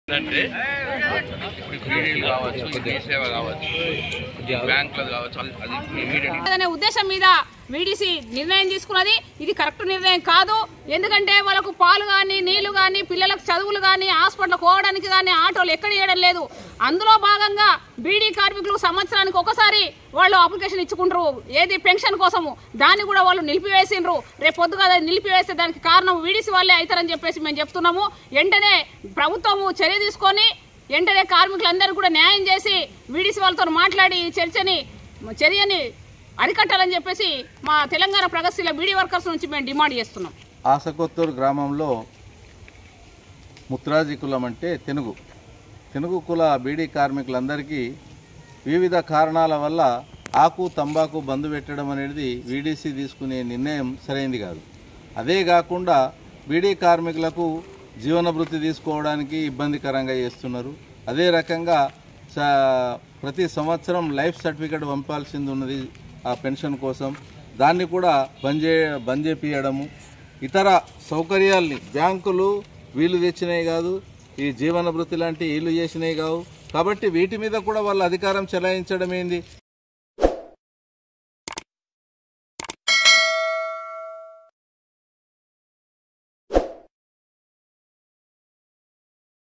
అంటే ఇప్పుడు క్రీడలు కావచ్చు ఈ సేవ కావచ్చు బ్యాంకులు కావచ్చు అది- అది ఇమీడియట్ అనే ఉద్దేశం మీద వీడీసీ నిర్ణయం తీసుకున్నది ఇది కరెక్ట్ నిర్ణయం కాదు ఎందుకంటే వాళ్ళకు పాలు కానీ నీళ్లు కానీ పిల్లలకు చదువులు కానీ హాస్పిటల్ పోవడానికి కానీ ఆటోలు ఎక్కడ ఇవ్వడం లేదు అందులో భాగంగా బీడీ కార్మికులకు సంవత్సరానికి ఒకసారి వాళ్ళు అప్లికేషన్ ఇచ్చుకుంటారు ఏది పెన్షన్ కోసము దాన్ని కూడా వాళ్ళు నిలిపివేసిండ్రు రేపు పొద్దుగా అది నిలిపివేస్తే దానికి కారణం వీడీసీ వాళ్ళే అవుతారని చెప్పేసి మేము చెప్తున్నాము వెంటనే ప్రభుత్వము చర్య తీసుకొని వెంటనే కార్మికులందరూ కూడా న్యాయం చేసి వీడీసీ వాళ్ళతో మాట్లాడి ఈ చర్చని చర్యని అరికట్టాలని చెప్పేసి మా తెలంగాణ ప్రగతిశీల బీడీ వర్కర్స్ నుంచి మేము డిమాండ్ చేస్తున్నాం ఆసకొత్తూరు గ్రామంలో ముత్రాజి కులం అంటే తెనుగు తెనుగు కుల బీడీ కార్మికులందరికీ వివిధ కారణాల వల్ల ఆకు తంబాకు బంద్ పెట్టడం అనేది వీడీసీ తీసుకునే నిర్ణయం సరైంది కాదు అదే కాకుండా బీడీ కార్మికులకు జీవన భృతి తీసుకోవడానికి ఇబ్బందికరంగా చేస్తున్నారు అదే రకంగా స- ప్రతి సంవత్సరం లైఫ్ సర్టిఫికేట్ పంపాల్సింది ఉన్నది ఆ పెన్షన్ కోసం దాన్ని కూడా బంద్ చే బంద్ చేపియడము ఇతర సౌకర్యాల్ని బ్యాంకులు వీళ్ళు తెచ్చినాయి కాదు ఈ జీవన భృతి లాంటి వీళ్ళు చేసినాయి కావు కాబట్టి వీటి మీద కూడా వాళ్ళ అధికారం చెలాయించడం ఏంది